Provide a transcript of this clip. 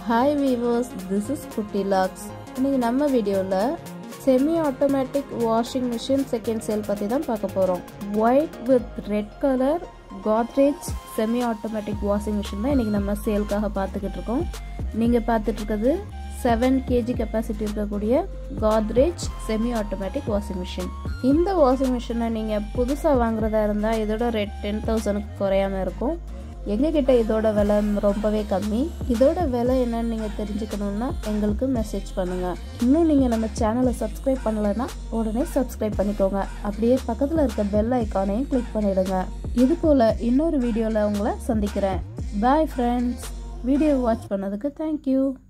hi viewers this is குட்டி லாக்ஸ் இன்னைக்கு நம்ம வீடியோவில் semi automatic washing machine second sale பற்றி தான் பார்க்க போகிறோம் white with red colour Godrej semi automatic washing machine தான் இன்றைக்கி நம்ம சேல்க்காக பார்த்துக்கிட்டு இருக்கோம் நீங்கள் பார்த்துட்டு இருக்கிறது செவன் கேஜி கெப்பாசிட்டி இருக்கக்கூடிய Godrej semi automatic washing machine இந்த வாஷிங் மிஷினை நீங்கள் புதுசாக வாங்குறதா இருந்தால் இதோட ரேட் டென் தௌசண்ட்க்கு குறையாமல் இருக்கும் எங்ககிட்ட இதோட விலை ரொம்பவே கம்மி இதோட விலை என்னன்னு நீங்கள் தெரிஞ்சுக்கணுன்னா எங்களுக்கு மெசேஜ் பண்ணுங்கள் இன்னும் நீங்கள் நம்ம சேனலை சப்ஸ்கிரைப் பண்ணலைன்னா உடனே சப்ஸ்கிரைப் பண்ணிக்கோங்க அப்படியே பக்கத்தில் இருக்க பெல் ஐக்கானையும் கிளிக் பண்ணிடுங்க இது போல் இன்னொரு வீடியோவில் உங்களை சந்திக்கிறேன் பாய் ஃப்ரெண்ட்ஸ் வீடியோ வாட்ச் பண்ணதுக்கு தேங்க்யூ